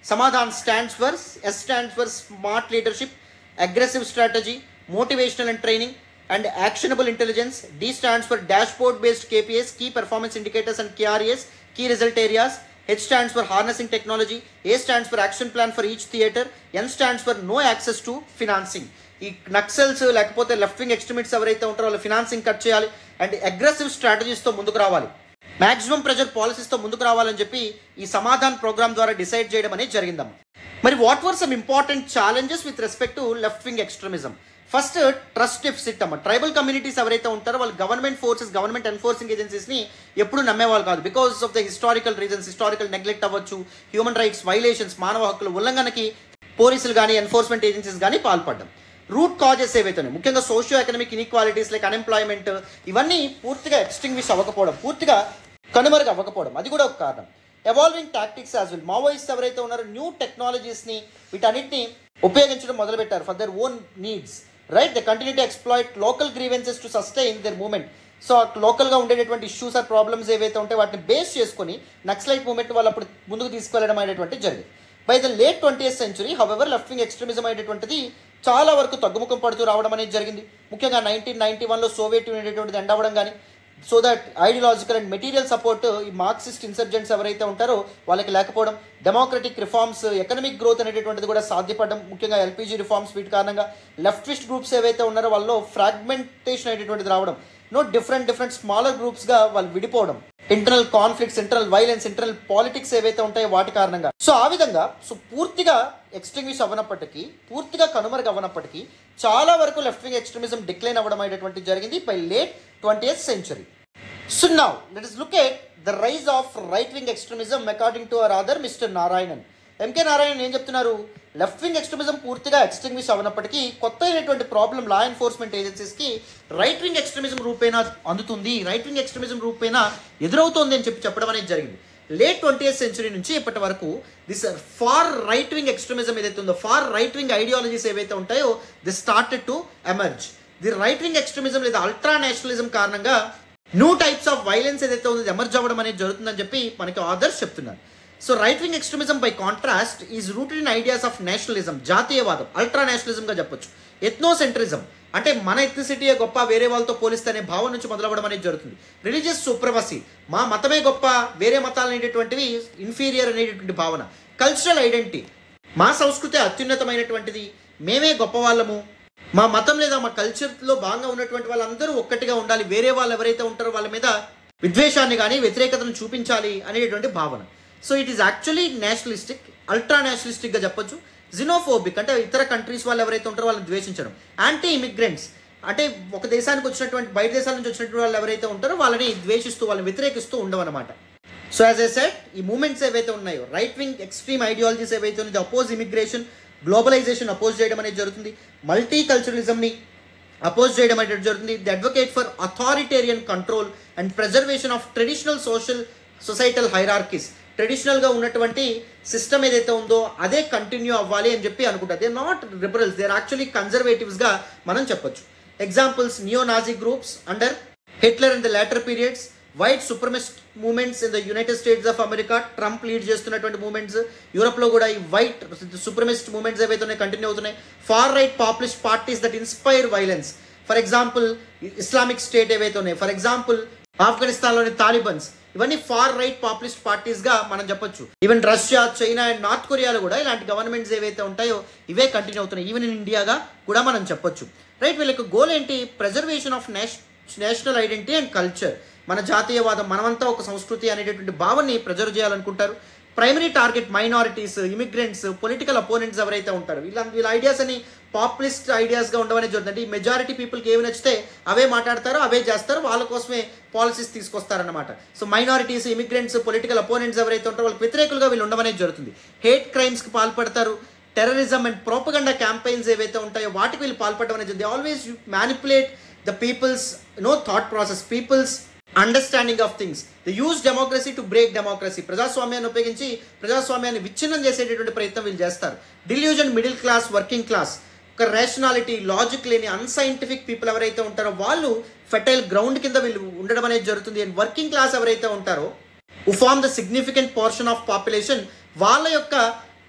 Samadhan stands for S stands for smart leadership aggressive strategy motivational and training and actionable intelligence D stands for dashboard based KPIs key performance indicators and KRAs key result areas H stands for harnessing technology A stands for action plan for each theatre N stands for no access to financing ఈ నక్సల్స్ లేకపోతే left wing extremists ఎవరైతే ఉంటారో వాళ్ళు financing cut చేయాలి and aggressive స్ట్రాటజీస్తో ముందుకు రావాలి maximum pressure పాలసీస్తో ముందుకు రావాలని చెప్పి ఈ సమాధాన్ ప్రోగ్రామ్ ద్వారా డిసైడ్ చేయడం అనేది జరిగిందమ్మా మరి what are some important challenges with respect to left wing extremism first trust deficit అమ్మ ట్రైబల్ కమ్యూనిటీస్ ఎవరైతే ఉంటారో వాళ్ళు గవర్నమెంట్ ఫోర్సెస్ గవర్నమెంట్ ఎన్ఫోర్సింగ్ ఏజెన్సీస్ని ఎప్పుడు నమ్మేవాళ్ళు కాదు because of the historical reasons historical neglect అవ్వచ్చు హ్యూమన్ రైట్స్ వైలేషన్స్ మానవ హక్కుల ఉల్లంఘనకి పోలీసులు కానీ ఎన్ఫోర్స్మెంట్ ఏజెన్సీస్ కానీ పాల్పడ్డం రూట్ కాజెస్ ఏవైతే ఉన్నాయి ముఖ్యంగా socio economic inequalities like unemployment ఇవన్నీ పూర్తిగా ఎక్స్టింగ్విష్ అవ్వకపోవడం పూర్తిగా కనుమరుగు అవ్వకపోవడం అది కూడా ఒక కారణం evolving tactics as well Maoist ఎవరైతే ఉన్నారో న్యూ టెక్నాలజీస్ని వీటన్నిటిని ఉపయోగించడం మొదలుపెట్టారు for their own needs right the continue to exploit local grievances to sustain their movement so లోకల్గా ఉండేటటువంటి ఇష్యూస్ ఆర్ ప్రాబ్లమ్స్ ఏవైతే ఉంటాయో వాటిని బేస్ చేసుకొని నక్సలైట్ మూమెంట్ వాళ్ళు అప్పుడు ముందుకు తీసుకెళ్లడం అనేటువంటి జరిగింది by the late twenty century however left wing extremism అనేటువంటిది చాలా వరకు తగ్గుముఖం పడుతూ రావడం అనేది జరిగింది ముఖ్యంగా నైన్టీన్ నైన్టీ వన్లో సోవియట్ యూనియన్ అనేటువంటిది ఎండ్ అవ్వడం కానీ so that ideological and material support ఈ మార్క్సిస్ట్ ఇన్సర్జెంట్స్ ఎవరైతే ఉంటారో వాళ్ళకి లేకపోవడం డెమోక్రటిక్ రిఫార్మ్స్ ఎకనమిక్ గ్రోత్ అనేటటువంటిది కూడా సాధ్యపడడం ముఖ్యంగా ఎల్పిజి రిఫార్మ్స్ వీటి కారణంగా లెఫ్టిస్ట్ గ్రూప్స్ ఏవైతే ఉన్నారో వాళ్ళలో ఫ్రాగ్మెంటేషన్ అనేటటువంటిది రావడం నో డిఫరెంట్ డిఫరెంట్ స్మాలర్ గ్రూప్స్గా వాళ్ళు విడిపోవడం internal conflicts internal violence internal politics ఏవైతే ఉంటాయో వాటి కారణంగా సో ఆ విధంగా సో పూర్తిగా ఎక్స్ట్రీమిస్ట్ అవ్వనప్పటికీ పూర్తిగా కనుమరుగు అవ్వనప్పటికీ చాలా వరకు లెఫ్ట్ వింగ్ ఎక్స్ట్రీమిజం డిక్లైన్ అవ్వడం అనేటువంటి జరిగింది by late twenty century so now let us look at the rise of right wing extremism according to our author mister Narayanan MK Narayanan ఏం చెప్తున్నారు లెఫ్ట్ వింగ్ ఎక్స్ట్రీమిజం పూర్తిగా ఎక్స్ట్రీమిష్ అవ్వనప్పటికీ కొత్త అయినటువంటి ప్రాబ్లం లా ఎన్ఫోర్స్మెంట్ ఏజెన్సీస్కి రైట్ వింగ్ ఎక్స్ట్రీమిజం రూపేణా అందుతుంది right wing extremism రూపేణా ఎదురవుతోంది అని చెప్పి చెప్పడం అనేది జరిగింది లేట్ ట్వంటీ సెంచురీ నుంచి ఇప్పటి వరకు this far right wing extremism ఏదైతే ఉందో ఫార్ రైట్ వింగ్ ఐడియాలజీస్ ఏవైతే ఉంటాయో this started to emerge the right wing extremism లేదా అల్ట్రా నేషనలిజం కారణంగా న్యూ టైప్స్ ఆఫ్ వైలెన్స్ ఏదైతే ఉందో ఎమర్జ్ అవ్వడం అనేది జరుగుతుందని చెప్పి మనకి ఆథర్స్ చెప్తున్నారు so right wing extremism by contrast is rooted in ideas of nationalism జాతీయవాదం అల్ట్రా నేషనలిజంగా చెప్పొచ్చు ఎథ్నోసెంట్రిజం అంటే మన ఎథ్నిసిటీయే గొప్ప వేరే వాళ్ళతో పోలిస్తే అనే భావం నుంచి మొదలవడం అనేది జరుగుతుంది రిలీజియస్ సూప్రమసీ మా మతమే గొప్ప వేరే మతాలు అనేటటువంటివి ఇన్ఫీరియర్ అనేటటువంటి భావన కల్చరల్ ఐడెంటిటీ మా సంస్కృతి అత్యున్నతమైనటువంటిది మేమే గొప్ప వాళ్ళము మా మతం లేదా మా కల్చర్లో భాగంగా ఉన్నటువంటి వాళ్ళందరూ ఒక్కటిగా ఉండాలి వేరే వాళ్ళు ఎవరైతే ఉంటారో వాళ్ళ మీద విద్వేషాన్ని కానీ వ్యతిరేకతను చూపించాలి అనేటువంటి భావన so it is actually nationalistic ultra నేషనలిస్టిక్గా చెప్పొచ్చు జినోఫోబిక్ అంటే ఇతర కంట్రీస్ వాళ్ళు ఎవరైతే ఉంటారో వాళ్ళని ద్వేషించడం యాంటీ ఇమిగ్రెంట్స్ అంటే ఒక దేశానికి వచ్చినటువంటి బయట దేశాల నుంచి వచ్చినటువంటి వాళ్ళు ఎవరైతే ఉంటారో వాళ్ళని ద్వేషిస్తూ వాళ్ళని వ్యతిరేకిస్తూ ఉండవన్నమాట సో యాజ్ ఏ సెట్ ఈ మూమెంట్స్ ఏవైతే ఉన్నాయో రైట్ వింగ్ ఎక్స్ట్రీమ్ ఐడియాలజీస్ ఏవైతే ఉన్నాయో అపోజ్ ఇమిగ్రేషన్ గ్లోబలైజేషన్ అపోజ్ చేయడం అనేది జరుగుతుంది మల్టీ కల్చరలిజంని అపోజ్ చేయడం అనేది జరుగుతుంది the advocate for authoritarian control and preservation of traditional social societal hierarchies ట్రెడిషనల్గా ఉన్నటువంటి సిస్టమ్ ఏదైతే ఉందో అదే కంటిన్యూ అవ్వాలి అని చెప్పి అనుకుంటారు they not liberals they are actually కన్జర్వేటివ్స్గా మనం చెప్పొచ్చు examples neo Nazi groups under Hitler in the later periods white supremacist movements in the United States of America Trump lead చేస్తున్నటువంటి మూమెంట్స్ యూరోప్లో కూడా ఈ వైట్ సుప్రమిస్ట్ మూమెంట్స్ ఏవైతే ఉన్నాయి continue అవుతున్నాయి far right populist parties that inspire violence for example Islamic State ఏవైతే ఉన్నాయి for example ఆఫ్ఘనిస్తాన్లోని తాలిబన్స్ ఇవన్నీ ఫార్ రైట్ పాపులిస్ట్ పార్టీస్గా మనం చెప్పొచ్చు even Russia China and North కొరియాలో కూడా ఇలాంటి గవర్నమెంట్స్ ఏవైతే ఉంటాయో ఇవే కంటిన్యూ అవుతున్నాయి ఈవెన్ ఇన్ ఇండియాగా కూడా మనం చెప్పొచ్చు రైట్ వీళ్ళకి గోల్ ఏంటి ప్రెజర్వేషన్ ఆఫ్ నేష్ నేషనల్ ఐడెంటిటీ అండ్ కల్చర్ మన జాతీయవాదం మనమంతా ఒక సంస్కృతి అనేటటువంటి భావాన్ని ప్రెజర్వ్ చేయాలనుకుంటారు primary target minorities immigrants political opponents ఎవరైతే ఉంటారో వీళ్ళ వీళ్ళ ఐడియాస్ అని పాపులిస్ట్ ఐడియాస్గా ఉండవనే జరుగుతుంది అంటే ఈ మెజారిటీ పీపుల్కి ఏమి నచ్చితే అవే మాట్లాడతారో అవే చేస్తారు వాళ్ళ కోసమే పాలసీస్ తీసుకొస్తారన్నమాట so minorities immigrants political opponents ఎవరైతే ఉంటారో వాళ్ళకి వ్యతిరేకులుగా వీళ్ళు ఉండవనేది జరుగుతుంది హేట్ క్రైమ్స్కి పాల్పడతారు టెర్రరిజం అండ్ ప్రోపగండా క్యాంపెయిన్స్ ఏవైతే ఉంటాయో వాటికి వీళ్ళు పాల్పడడం అనేది they always manipulate the peoples no thought process peoples understanding of things they use democracy to break democracy ప్రజాస్వామ్యాన్ని ఉపయోగించి ప్రజాస్వామ్యాన్ని విచ్ఛిన్నం చేసేటటువంటి ప్రయత్నం వీళ్ళు చేస్తారు delusion middle class working class ఒక రేషనాలిటీ లాజిక్ లేని అన్సైంటిఫిక్ పీపుల్ ఎవరైతే ఉంటారో వాళ్ళు ఫెటైల్ గ్రౌండ్ కింద వీళ్ళు ఉండడం అనేది జరుగుతుంది అండ్ వర్కింగ్ క్లాస్ ఎవరైతే ఉంటారో who form the significant portion of population వాళ్ళ యొక్క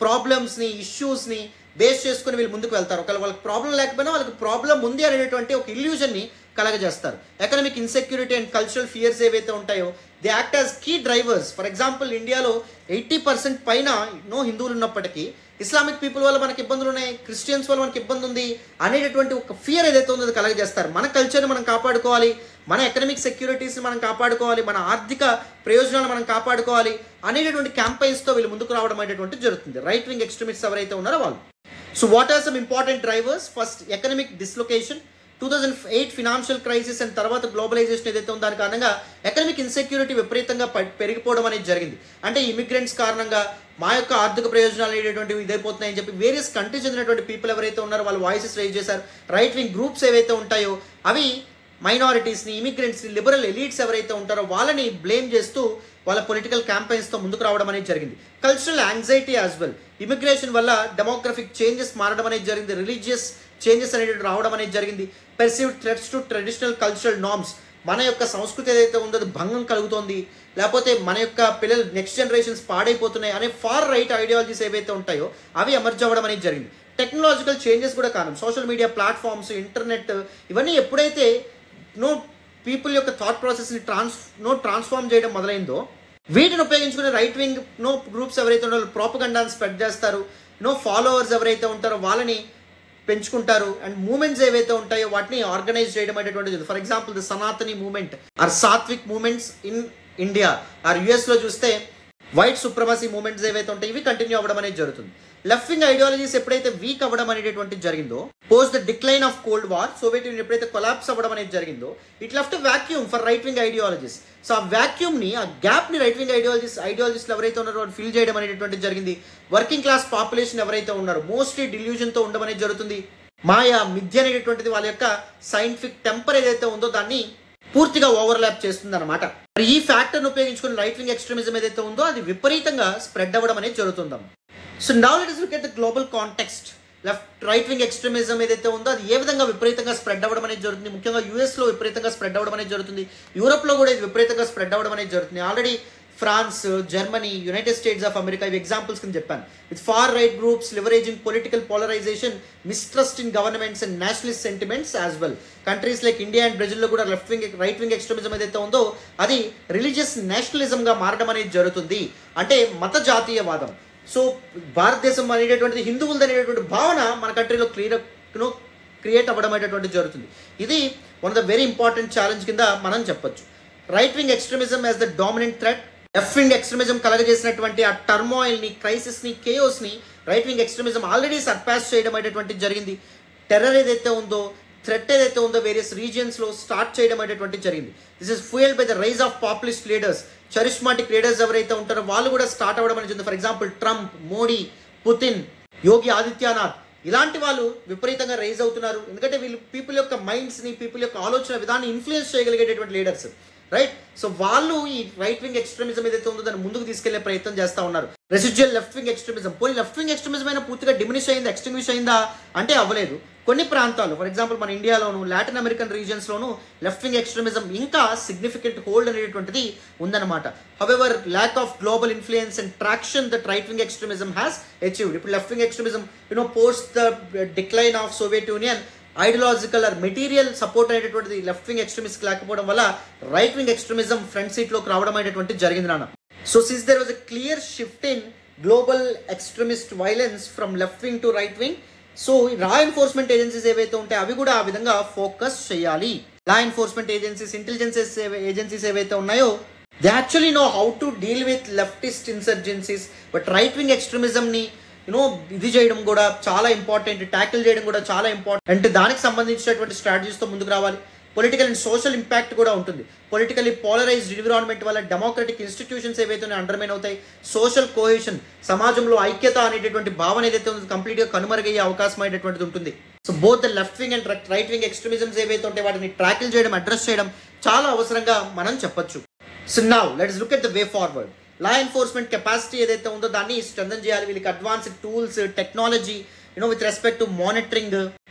ప్రాబ్లమ్స్ని ఇష్యూస్ని బేస్ చేసుకుని వీళ్ళు ముందుకు వెళ్తారు ఒకవేళ వాళ్ళకి ప్రాబ్లం లేకపోయినా వాళ్ళకి ప్రాబ్లం ఉంది అనేటువంటి ఒక ఇల్యూజన్ని కలగజేస్తారు economic insecurity and cultural fears ఏవైతే ఉంటాయో they act as key drivers for example ఇండియాలో ఎయిటీ పర్సెంట్ పైన నో హిందువులు ఉన్నప్పటికీ ఇస్లామిక్ పీపుల్ వల్ల మనకి ఇబ్బందులు ఉన్నాయి క్రిస్టియన్స్ వల్ల మనకి ఇబ్బంది ఉంది అనేటటువంటి ఒక ఫియర్ ఏదైతే ఉందో అది కలగజేస్తారు మన కల్చర్ని మనం కాపాడుకోవాలి మన ఎకనామిక్ సెక్యూరిటీస్ని మనం కాపాడుకోవాలి మన ఆర్థిక ప్రయోజనాలు మనం కాపాడుకోవాలి అనేటటువంటి క్యాంపెయిన్స్తో వీళ్ళు ముందుకు రావడం అనేటువంటి జరుగుతుంది రైట్ వింగ్ ఎక్స్ట్రీమిస్ట్స్ ఎవరైతే ఉన్నారో వాళ్ళు so what are some important drivers first economic dislocation two thousand eight financial crisis and తర్వాత గ్లోబలైజేషన్ ఏదైతే ఉందో దాని కారణంగా ఎకనామిక్ ఇన్సెక్యూరిటీ విపరీతంగా ప- పెరిగిపోవడం అనేది జరిగింది అంటే ఇమిగ్రెంట్స్ కారణంగా మా యొక్క ఆర్థిక ప్రయోజనాలు అనేటువంటివి ఇదైపోతున్నాయని చెప్పి వేరియస్ కంట్రీస్ చెందినటువంటి పీపుల్ ఎవరైతే ఉన్నారో వాళ్ళు వాయిసెస్ రైజ్ చేశారు రైట్ వింగ్ గ్రూప్స్ ఏవైతే ఉంటాయో అవి మైనారిటీస్ని ఇమిగ్రెంట్స్ని లిబరల్ ఎలీట్స్ ఎవరైతే ఉంటారో వాళ్ళని బ్లేమ్ చేస్తూ వాళ్ళ పొలిటికల్ క్యాంపెయిన్స్తో ముందుకు రావడం అనేది జరిగింది cultural anxiety as well immigration వల్ల డెమోగ్రఫిక్ చేంజెస్ మారడం అనేది జరిగింది రిలీజియస్ చేంజెస్ అనేవి రావడం అనేది జరిగింది perceived threats to traditional cultural norms మన యొక్క సంస్కృతి ఏదైతే ఉందో అది భంగం కలుగుతోంది లేకపోతే మన యొక్క పిల్లలు నెక్స్ట్ జనరేషన్స్ పాడైపోతున్నాయి అనే ఫార్ రైట్ ఐడియాలజీస్ ఏవైతే ఉంటాయో అవి ఎమర్జ్ అవ్వడం అనేది జరిగింది టెక్నాలజికల్ చేంజెస్ కూడా కారణం సోషల్ మీడియా ప్లాట్ఫామ్స్ ఇంటర్నెట్ ఇవన్నీ ఎప్పుడైతే నో పీపుల్ యొక్క థాట్ ప్రాసెస్ని ట్రాన్స్ నో ట్రాన్స్ఫార్మ్ చేయడం మొదలైందో వీటిని ఉపయోగించుకునే రైట్ వింగ్ నో గ్రూప్స్ ఎవరైతే ఉన్నారో ప్రాపగండాన్ని స్ప్రెడ్ చేస్తారు నో ఫాలోవర్స్ ఎవరైతే ఉంటారో వాళ్ళని పెంచుకుంటారు అండ్ మూమెంట్స్ ఏవైతే ఉంటాయో వాటిని ఆర్గనైజ్ చేయడం అనేటువంటిది for example the Sanatani movement or Satvik movements in India or యుఎస్లో చూస్తే వైట్ సుప్రమసీ మూమెంట్స్ ఏవైతే ఉంటాయి ఇవి కంటిన్యూ అవ్వడం అనేది జరుగుతుంది లెఫ్ట్ వింగ్ ఐడియాలజీస్ ఎప్పుడైతే వీక్ అవ్వడం అనేటువంటిది జరిగిందో post the decline of cold war Soviet Union ఎప్పుడైతే కొలాప్స్ అవ్వడం అనేది జరిగిందో it left vacuum for right wing ideologies so ఆ vacuum ని ఆ గ్యాప్ ని రైట్ వింగ్ ఐడియాలజీస్ ఐడియాలజిస్ట్లు ఎవరైతే ఉన్నారో వాళ్ళు ఫిల్ చేయడం అనేటువంటిది జరిగింది వర్కింగ్ క్లాస్ పాపులేషన్ ఎవరైతే ఉన్నారో మోస్ట్లీ తో ఉండడం అనేది జరుగుతుంది మాయా మిథ్య అనేటటువంటిది వాళ్ళ యొక్క సైంటిఫిక్ టెంపర్ ఏదైతే ఉందో దాన్ని పూర్తిగా ఓవర్లాప్ చేస్తుంది అనమాట మరి ఈ ఫ్యాక్టర్ని ఉపయోగించుకుని రైట్ వింగ్ ఎక్స్ట్రీమిజం ఏదైతే ఉందో అది విపరీతంగా స్ప్రెడ్ అవ్వడం అనేది జరుగుతుందాం so now let us look at the global context left right wing extremism ఏదైతే ఉందో అది ఏ విధంగా విపరీతంగా స్ప్రెడ్ అవ్వడం అనేది జరుగుతుంది ముఖ్యంగా US లో విపరీతంగా స్ప్రెడ్ అవ్వడం అనేది జరుగుతుంది యూరోప్లో కూడా ఇది విపరీతంగా స్ప్రెడ్ అవ్వడం అనేది జరుగుతుంది already France Germany United States of America ఇవి ఎగ్జాంపుల్స్ కింద చెప్పాను with far right groups leveraging political polarisation mistrust in governments and nationalist sentiments as well countries like India and బ్రెజిల్లో కూడా left wing right wing extremism ఏదైతే ఉందో అది religious నేషనలిజంగా మారడం అనేది జరుగుతుంది అంటే మత జాతీయవాదం సో భారతదేశం అనేటటువంటిది హిందువులది అనేటటువంటి భావన మన కంట్రీలో క్లియర్ క్రియేట్ అవ్వడం అనేటటువంటిది జరుగుతుంది ఇది one of the very important challenge కింద మనం చెప్పొచ్చు right wing extremism as the dominant threat left wing extremism కలగజేసినటువంటి ఆ టర్మాయిల్ ని క్రైసిస్ ని కేయోస్ ని right wing extremism already surpass చేయడం అనేటువంటిది జరిగింది టెర్రర్ ఏదైతే ఉందో థ్రెట్ ఏదైతే ఉందో వేరియస్ రీజియన్స్ లో స్టార్ట్ చేయడం అనేటువంటిది జరిగింది this is fuel by the rise of populist leaders charismatic leaders ఎవరైతే ఉంటారో వాళ్ళు కూడా స్టార్ట్ అవ్వడం అనేది జరిగింది for example Trump Modi Putin Yogi Adityanath ఇలాంటి వాళ్ళు విపరీతంగా రైజ్ అవుతున్నారు ఎందుకంటే వీళ్ళు పీపుల్ యొక్క మైండ్స్ని పీపుల్ యొక్క ఆలోచన విధాన్ని ఇన్ఫ్లుయెన్స్ చేయగలిగేటటువంటి లీడర్స్ రైట్ సో వాళ్ళు ఈ రైట్ వింగ్ ఎక్స్ట్రీమిజం ఏదైతే ఉందో దాన్ని ముందుకు తీసుకెళ్లే ప్రయత్నం చేస్తా ఉన్నారు రెసిడ్యువల్ లెఫ్ట్ వింగ్ ఎక్స్ట్రీమిజం పోనీ లెఫ్ట్ వింగ్ ఎక్స్ట్రీమిజం అయినా పూర్తిగా డిమినిష్ అయిందా ఎక్స్టింగ్విష్ అయిందా అంటే అవ్వలేదు కొన్ని ప్రాంతాలు ఫర్ ఎగ్జాంపుల్ మన ఇండియాలోను లాటిన్ అమెరికన్ రీజియన్స్లోను లెఫ్ట్ వింగ్ ఎక్స్ట్రీమిజం ఇంకా సిగ్నిఫికెంట్ హోల్డ్ అనేటువంటిది ఉందన్నమాట however lack of global influence and traction that right wing extremism has achieved ఇప్పుడు left wing extremism you know post the decline of Soviet Union ideological or material support అనేటటువంటిది left wing extremist లేకపోవడం వల్ల right wing extremism front సీట్లోకి రావడం అనేటువంటి జరిగింది నాన్న so since there was a clear shift in global extremist violence from left wing to right wing so law enforcement agencies ఏవైతే ఉంటాయో అవి కూడా ఆ విధంగా ఫోకస్ చేయాలి law enforcement agencies intelligences agencies ఏవైతే ఉన్నాయో they actually know how to deal with leftist insurgencies but right wing ఎక్స్ట్రీమిజంని యూనో ఇది చేయడం కూడా చాలా ఇంపార్టెంట్ ట్యాకిల్ చేయడం కూడా చాలా ఇంపార్టెంట్ అంటే దానికి సంబంధించినటువంటి స్ట్రాటజీస్తో ముందుకు రావాలి పొలిటికల్ అండ్ సోషల్ ఇంపాక్ట్ కూడా ఉంటుంది పొలిటికల్లీ పోలరైజ్డ్ ఎన్విరాన్మెంట్ వల్ల డెమోక్రటిక్ ఇన్స్టిట్యూషన్స్ ఏవైతే అండర్మైన్ అవుతాయి సోషల్ కోహెషన్ సమాజంలో ఐక్యత అనేటటువంటి భావన ఏదైతే ఉందో కంప్లీట్గా కనుమరుగయ్యే అవకాశం అనేటువంటిది ఉంటుంది so both the left wing and right wing extremisms ఏవైతే ఉంటాయి వాటిని ట్రాకిల్ చేయడం అడ్రస్ చేయడం చాలా అవసరంగా మనం చెప్పొచ్చు so now let's look at the way forward law enforcement capacity ఏదైతే ఉందో దాన్ని స్ట్రెంథన్ చేయాలి వీళ్ళకి advanced tools technology you know with respect to monitoring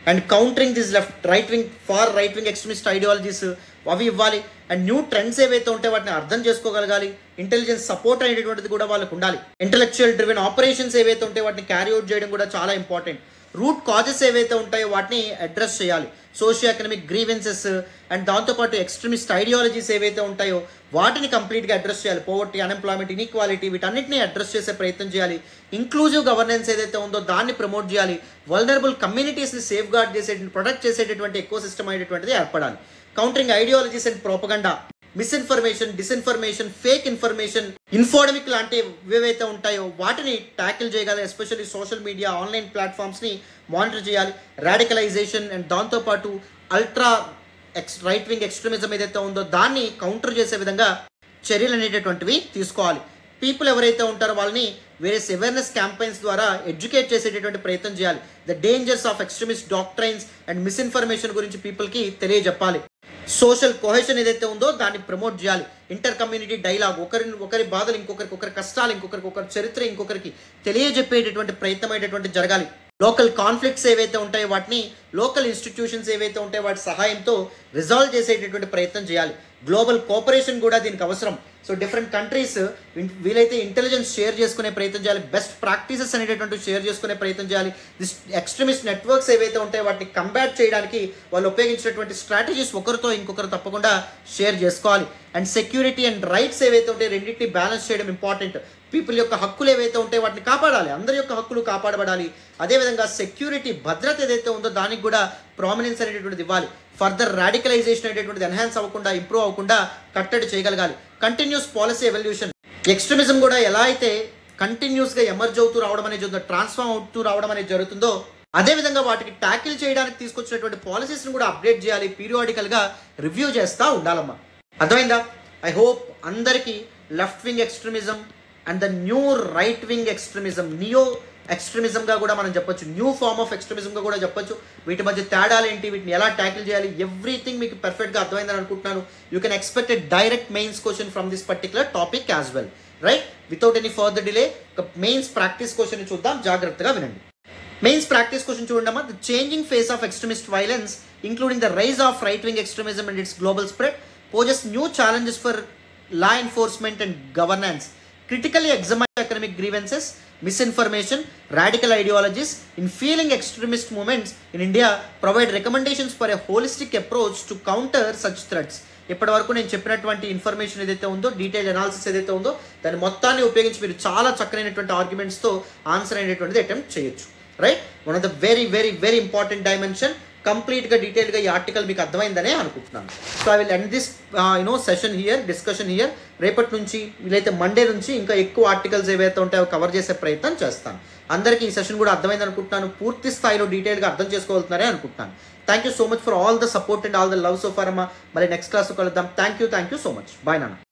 and countering this left right wing far right wing extremist ideologies అవి ఇవ్వాలి and new trends ఏవైతే ఉంటాయో వాటిని అర్థం చేసుకోగలగాలి ఇంటెలిజెన్స్ సపోర్ట్ అనేటటువంటిది కూడా వాళ్ళకు ఉండాలి ఇంటెలెక్చువల్ డ్రివెన్ ఆపరేషన్స్ ఏవైతే ఉంటాయో వాటిని క్యారీ అవుట్ చేయడం కూడా చాలా ఇంపార్టెంట్ రూట్ కాజెస్ ఏవైతే ఉంటాయో వాటిని అడ్రస్ చేయాలి సోషియో ఎకనమిక్ గ్రీవెన్సెస్ అండ్ దాంతోపాటు ఎక్స్ట్రీమిస్ట్ ఐడియాలజీస్ ఏవైతే ఉంటాయో వాటిని కంప్లీట్గా అడ్రస్ చేయాలి పోవర్టీ అన్ఎంప్లాయ్మెంట్ ఇన్ఈక్వాలిటీ వీటన్నిటిని అడ్రస్ చేసే ప్రయత్నం చేయాలి ఇంక్లూజివ్ గవర్నెన్స్ ఏదైతే ఉందో దాన్ని ప్రమోట్ చేయాలి వల్నరబుల్ కమ్యూనిటీస్ని సేఫ్ గార్డ్ చేసే ప్రొటెక్ట్ చేసేటటువంటి ఎక్కువ సిస్టమ్ అనేటువంటిది ఏర్పడాలి countering ideologies and propaganda misinformation disinformation fake information infodemic లాంటి ఏవైతే ఉంటాయో వాటిని ట్యాకిల్ చేయగలి ఎస్పెషల్లీ సోషల్ మీడియా ఆన్లైన్ ప్లాట్ఫామ్స్ని మానిటర్ చేయాలి రాడికలైజేషన్ అండ్ దాంతోపాటు ultra ex right wing extremism ఏదైతే ఉందో దాన్ని కౌంటర్ చేసే విధంగా చర్యలు అనేటటువంటివి తీసుకోవాలి పీపుల్ ఎవరైతే ఉంటారో వాళ్ళని వేరియస్ అవేర్నెస్ క్యాంపెయిన్స్ ద్వారా ఎడ్యుకేట్ చేసేటటువంటి ప్రయత్నం చేయాలి the dangers of extremist doctrines and misinformation గురించి పీపుల్కి తెలియజెప్పాలి సోషల్ కొహెషన్ ఏదైతే ఉందో దాన్ని ప్రమోట్ చేయాలి ఇంటర్ కమ్యూనిటీ డైలాగ్ ఒకరి ఒకరి బాధలు ఇంకొకరికి ఒకరి కష్టాలు ఇంకొకరికి ఒకరి చరిత్ర ఇంకొకరికి తెలియజెప్పేటటువంటి ప్రయత్నం అయ్యేటువంటి జరగాలి లోకల్ కాన్ఫ్లిక్ట్స్ ఏవైతే ఉంటాయో వాటిని లోకల్ ఇన్స్టిట్యూషన్స్ ఏవైతే ఉంటాయో వాటి సహాయంతో రిజాల్వ్ చేసేటటువంటి ప్రయత్నం చేయాలి గ్లోబల్ కోఆపరేషన్ కూడా దీనికి అవసరం సో డిఫరెంట్ కంట్రీస్ వీలైతే ఇంటెలిజెన్స్ షేర్ చేసుకునే ప్రయత్నం చేయాలి బెస్ట్ ప్రాక్టీసెస్ అనేటటువంటి షేర్ చేసుకునే ప్రయత్నం చేయాలి దిస్ ఎక్స్ట్రీమిస్ట్ నెట్వర్క్స్ ఏవైతే ఉంటాయో వాటిని కంబాట్ చేయడానికి వాళ్ళు ఉపయోగించినటువంటి స్ట్రాటజీస్ ఒకరితో ఇంకొకరు తప్పకుండా షేర్ చేసుకోవాలి అండ్ సెక్యూరిటీ అండ్ రైట్స్ ఏవైతే ఉంటాయో రెండింటిని బ్యాలెన్స్ చేయడం ఇంపార్టెంట్ పీపుల్ యొక్క హక్కులు ఏవైతే ఉంటాయో వాటిని కాపాడాలి అందరి యొక్క హక్కులు కాపాడబడాలి అదేవిధంగా సెక్యూరిటీ భద్రత ఏదైతే ఉందో దానికి కూడా ప్రామినెన్స్ అనేటటువంటిది ఇవ్వాలి ఫర్దర్ రాడికలైజేషన్ అనేటటువంటిది ఎన్హాన్స్ అవ్వకుండా ఇంప్రూవ్ అవ్వకుండా కట్టడి చేయగలగాలి కంటిన్యూస్ పాలసీ ఎవల్యూషన్ ఎక్స్ట్రీమిజం కూడా ఎలా అయితే కంటిన్యూస్గా ఎమర్జ్ అవుతూ రావడం అనేది జరుగుతుందో ట్రాన్స్ఫార్మ్ అవుతూ రావడం అనేది జరుగుతుందో అదేవిధంగా వాటికి ట్యాకిల్ చేయడానికి తీసుకొచ్చినటువంటి పాలసీస్ని కూడా అప్డేట్ చేయాలి పీరియాడికల్గా రివ్యూ చేస్తూ ఉండాలమ్మా అర్థమైందా ఐ హోప్ అందరికీ left wing extremism and the new right wing extremism neo ఎక్స్ట్రీమిజంగా కూడా మనం చెప్పొచ్చు న్యూ ఫార్మ్ ఆఫ్ ఎక్స్ట్రీమిజంగా కూడా చెప్పొచ్చు వీటి మధ్య తేడాలు ఏంటి వీటిని ఎలా ట్యాకిల్ చేయాలి ఎవ్రీథింగ్ మీకు పర్ఫెక్ట్గా అర్థమైందని అనుకుంటున్నాను you can expect a direct mains question from this particular topic as well right without any further delay ఒక మెయిన్స్ ప్రాక్టీస్ క్వశ్చన్ చూద్దాం జాగ్రత్తగా వినండి మెయిన్స్ ప్రాక్టీస్ క్వశ్చన్ చూడమ్మా the changing face of extremist violence including the rise of right wing extremism and its global spread poses new challenges for law enforcement and governance critically examine economic grievances, misinformation, radical ideologies, in feeling extremist movements in India, provide recommendations for a holistic approach to counter such threats. ఇప్పటి వరకు నేను చెప్పినటువంటి information ఏదైతే ఉందో detail analysis ఏదైతే ఉందో దాన్ని మొత్తాన్ని ఉపయోగించి మీరు చాలా చక్కనైనటువంటి ఆర్గ్యుమెంట్స్తో ఆన్సర్ అయినటువంటిది అటెంప్ట్ చేయొచ్చు right one of the very very very important dimension కంప్లీట్గా డీటెయిల్గా ఈ ఆర్టికల్ మీకు అర్థమైందనే అనుకుంటున్నాను so I will end this you know session here discussion here రేపటి నుంచి వీలైతే మండే నుంచి ఇంకా ఎక్కువ ఆర్టికల్స్ ఏవైతే ఉంటాయో కవర్ చేసే ప్రయత్నం చేస్తాను అందరికీ ఈ సెషన్ కూడా అర్థమైంది అనుకుంటున్నాను పూర్తి స్థాయిలో డీటెయిల్గా అర్థం చేసుకోగలుగుతున్నారే అనుకుంటున్నాను thank you so much for all the support and all the love so for అమ్మా మళ్ళీ నెక్స్ట్ క్లాస్ కలుద్దాం thank you thank you so much bye నాన్న